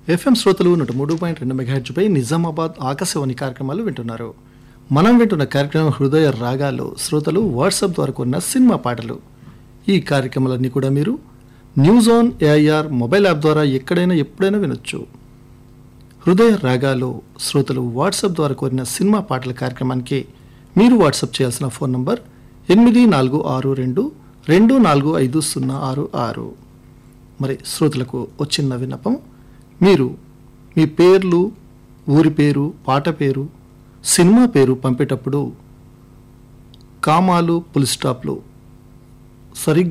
FM శ్రోతలు నూట మూడు పాయింట్ రెండు మెగాహెచ్పై నిజామాబాద్ ఆకాశవాణి కార్యక్రమాలు వింటున్నారు మనం వింటున్న కార్యక్రమం హృదయ రాగాలు శ్రోతలు వాట్సాప్ ద్వారా కొన్న సినిమా పాటలు ఈ కార్యక్రమాలన్నీ కూడా మీరు news on AIR mobile app ద్వారా ఎక్కడైనా ఎప్పుడైనా వినొచ్చు హృదయ రాగాలు శ్రోతలు వాట్సాప్ ద్వారా కోరిన సినిమా పాటల కార్యక్రమానికి మీరు వాట్సాప్ చేయాల్సిన ఫోన్ నంబర్ ఎనిమిది నాలుగు ఆరు రెండు రెండు నాలుగు ఐదు సున్నా ఆరు ఆరు మరి శ్రోతలకు వచ్చిన విన్నపం మీరు మీ పేర్లు ఊరి పేరు పాట పేరు సినిమా పేరు పంపేటప్పుడు కామాలు పుల్ స్టాప్లు సరిగ్గా